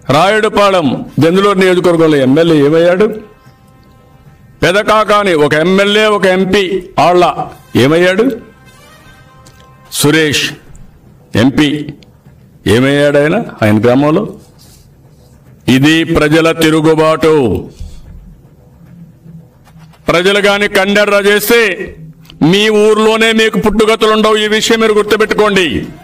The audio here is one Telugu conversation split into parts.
రాయుడుపాలెం దెందులూరు నియోజకవర్గంలో ఎమ్మెల్యే ఏమయ్యాడు పెదకాకాని ఒక ఎమ్మెల్యే ఒక ఎంపీ ఆళ్ళ ఏమయ్యాడు సురేష్ ఎంపీ ఏమయ్యాడు ఆయన ఆయన గ్రామంలో ఇది ప్రజల తిరుగుబాటు ప్రజలు గాని కండెర్ర చేస్తే మీ ఊర్లోనే మీకు పుట్టుగతులు ఉండవు ఈ విషయం మీరు గుర్తుపెట్టుకోండి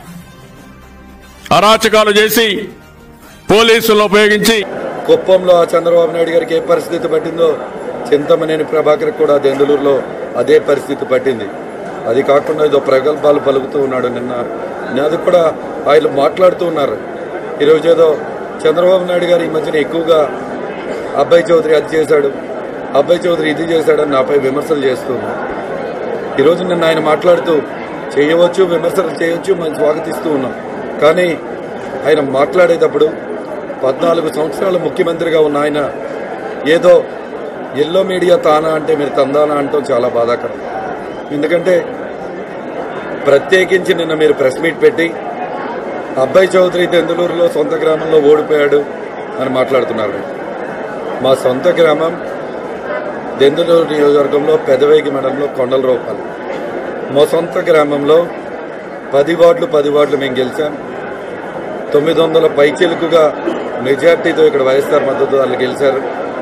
అరాచకాలు చేసి పోలీసులను ఉపయోగించి కుప్పంలో ఆ చంద్రబాబు నాయుడు గారికి ఏ పరిస్థితి పట్టిందో చింతమనేని ప్రభాకర్ కూడా దెందులూరులో అదే పరిస్థితి పట్టింది అది కాకుండా ఏదో ప్రగల్భాలు పలుకుతూ ఉన్నాడు నిన్న అది కూడా ఆయన మాట్లాడుతూ ఉన్నారు ఈరోజు ఏదో చంద్రబాబు నాయుడు గారు ఈ మధ్యన ఎక్కువగా అబ్బాయి చౌదరి అది చేశాడు అబ్బాయి చౌదరి ఇది చేశాడని నాపై విమర్శలు చేస్తూ ఉన్నారు ఈరోజు నిన్న ఆయన మాట్లాడుతూ చేయవచ్చు విమర్శలు చేయవచ్చు మనం స్వాగతిస్తూ ఉన్నాం కానీ ఆయన మాట్లాడేటప్పుడు పద్నాలుగు సంవత్సరాలు ముఖ్యమంత్రిగా ఉన్న ఆయన ఏదో ఎల్లో మీడియా తానా అంటే మీరు తందానా అంటాం చాలా బాధాకరం ఎందుకంటే ప్రత్యేకించి నిన్న మీరు ప్రెస్ మీట్ పెట్టి అబ్బాయి చౌదరి దెందులూరులో సొంత గ్రామంలో ఓడిపోయాడు అని మాట్లాడుతున్నారు మా సొంత గ్రామం దెందులూరు నియోజకవర్గంలో పెదవేగి మండలంలో కొండల రూపాలు మా సొంత గ్రామంలో పది వార్డులు పది వార్డులు మేము గెలిచాం తొమ్మిది వందల పైచిలుకుగా మెజార్టీతో ఇక్కడ వైఎస్ఆర్ మద్దతు వాళ్ళు గెలిచారు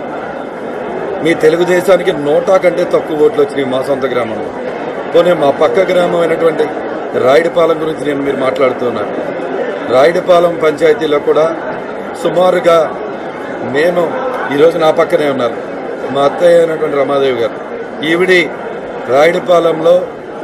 మీ తెలుగుదేశానికి నోటా కంటే తక్కువ ఓట్లు వచ్చినాయి మా సొంత గ్రామంలో పోనీ మా పక్క గ్రామం అయినటువంటి రాయుడిపాలెం గురించి నేను మీరు మాట్లాడుతున్నారు రాయుడిపాలెం పంచాయతీలో కూడా సుమారుగా మేము ఈరోజు నా పక్కనే ఉన్నారు మా అత్తయ్య అయినటువంటి రమాదేవి గారు ఈవిడి రాయుడిపాలెంలో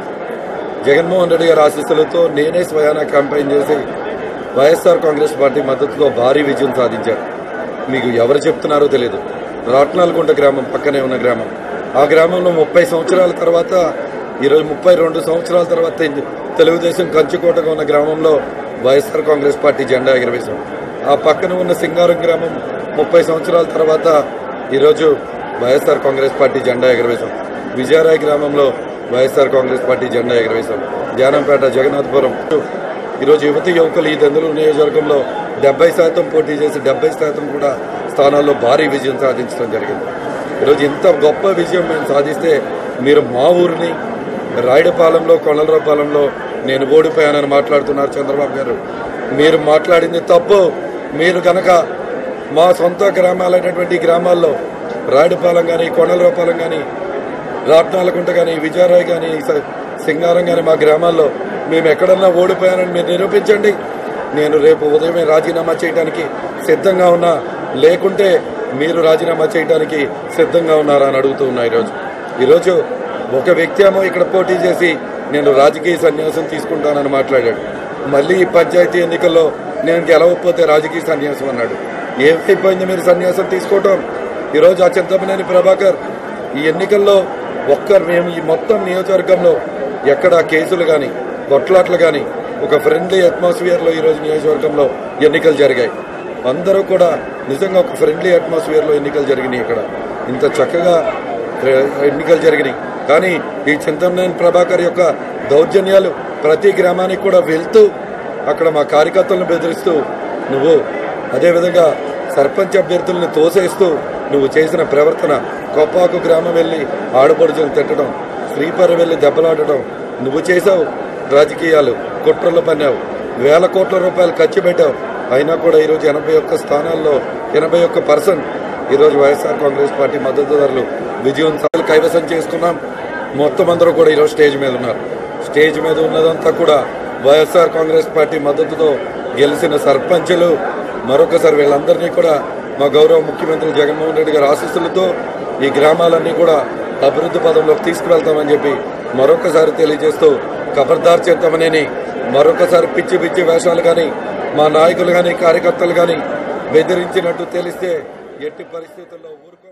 జగన్మోహన్ రెడ్డి గారి ఆశీస్సులతో నేనే స్వయానా క్యాంపెయిన్ చేసి వైఎస్ఆర్ కాంగ్రెస్ పార్టీ మద్దతుతో భారీ విజయం సాధించారు మీకు ఎవరు చెప్తున్నారో తెలియదు రాట్నాలకుంట గ్రామం పక్కనే ఉన్న గ్రామం ఆ గ్రామంలో ముప్పై సంవత్సరాల తర్వాత ఈరోజు ముప్పై రెండు సంవత్సరాల తర్వాత తె- తెలుగుదేశం కంచుకోటగా ఉన్న గ్రామంలో వైఎస్ఆర్ కాంగ్రెస్ పార్టీ జెండా ఎగరవేశాం ఆ పక్కన ఉన్న సింగారం గ్రామం ముప్పై సంవత్సరాల తర్వాత ఈరోజు వైఎస్ఆర్ కాంగ్రెస్ పార్టీ జెండా ఎగరవేశాం విజయరాయ్ గ్రామంలో వైఎస్ఆర్ కాంగ్రెస్ పార్టీ జెండా ఎగరవేశాం జానంపేట జగన్నాథపురం ఈరోజు యువతి యువకులు ఈ దెందులూరు నియోజకవర్గంలో డెబ్బై శాతం పోటీ చేసి డెబ్బై శాతం కూడా స్థానాల్లో భారీ విజయం సాధించడం జరిగింది ఈరోజు ఇంత గొప్ప విజయం మేము సాధిస్తే మీరు మా ఊరిని రాయుడుపాలెంలో కొండలరావుపాలెంలో నేను ఓడిపోయానని మాట్లాడుతున్నారు చంద్రబాబు గారు మీరు మాట్లాడింది తప్పు మీరు కనుక మా సొంత గ్రామాలైనటువంటి ఈ గ్రామాల్లో రాయుడుపాలెం కానీ కొండలరావుపాలెం కానీ రాట్నాలకుంట కానీ విజయరాయ్ కానీ స- సింగారం కానీ మా గ్రామాల్లో మేము ఎక్కడన్నా ఓడిపోయానని మీరు నిరూపించండి నేను రేపు ఉదయమే రాజీనామా చేయడానికి సిద్ధంగా ఉన్నా లేకుంటే మీరు రాజీనామా చేయడానికి సిద్ధంగా ఉన్నారా అని అడుగుతూ ఉన్నా ఈరోజు ఈరోజు ఒక వ్యక్తి ఏమో ఇక్కడ పోటీ చేసి నేను రాజకీయ సన్యాసం తీసుకుంటానని మాట్లాడాడు మళ్ళీ ఈ పంచాయతీ ఎన్నికల్లో నేను గెలవకపోతే రాజకీయ సన్యాసం అన్నాడు ఏమైపోయింది మీరు సన్యాసం తీసుకోవటం ఈరోజు ఆ చింతమనేని ప్రభాకర్ ఈ ఎన్నికల్లో ఒక్క మేము ఈ మొత్తం నియోజకవర్గంలో ఎక్కడ కేసులు కానీ కొట్లాట్లు కానీ ఒక ఫ్రెండ్లీ అట్మాస్ఫియర్లో ఈరోజు నియోజకవర్గంలో ఎన్నికలు జరిగాయి అందరూ కూడా నిజంగా ఒక ఫ్రెండ్లీ అట్మాస్ఫియర్లో ఎన్నికలు జరిగినాయి ఇక్కడ ఇంత చక్కగా ప్ర- ఎన్నికలు జరిగినాయి కానీ ఈ చింతమనేని ప్రభాకర్ యొక్క దౌర్జన్యాలు ప్రతి గ్రామానికి కూడా వెళ్తూ అక్కడ మా కార్యకర్తలను బెదిరిస్తూ నువ్వు అదేవిధంగా సర్పంచ్ అభ్యర్థులను తోసేస్తూ నువ్వు చేసిన ప్రవర్తన కొప్పాకు గ్రామం వెళ్ళి ఆడపడుచులు తిట్టడం శ్రీపర వెళ్ళి దెబ్బలాడటం నువ్వు చేసావు రాజకీయాలు కుట్రలు పన్నావు వేల కోట్ల రూపాయలు ఖర్చు పెట్టావు అయినా కూడా ఈరోజు ఎనభై ఒక్క స్థానాల్లో ఎనభై ఒక్క పర్సెంట్ ఈరోజు వైఎస్ఆర్ కాంగ్రెస్ పార్టీ మద్దతుదారులు విజయం సాధనలు కైవసం చేసుకున్నాం మొత్తం అందరూ కూడా ఈరోజు స్టేజ్ మీద ఉన్నారు స్టేజ్ మీద ఉన్నదంతా కూడా వైఎస్ఆర్ కాంగ్రెస్ పార్టీ మద్దతుతో గెలిచిన సర్పంచులు మరొకసారి వీళ్ళందరినీ కూడా మా గౌరవ ముఖ్యమంత్రి జగన్మోహన్ రెడ్డి గారి ఆశీస్సులతో ఈ గ్రామాలన్నీ కూడా అభివృద్ధి పదంలోకి తీసుకువెళ్తామని చెప్పి మరొకసారి తెలియజేస్తూ ఖబర్దార్ చేద్దామనేని మరొకసారి పిచ్చి పిచ్చి వేషాలు కానీ మా నాయకులు కానీ కార్యకర్తలు కానీ బెదిరించినట్టు తెలిస్తే ఎట్టి పరిస్థితుల్లో ఊరుకో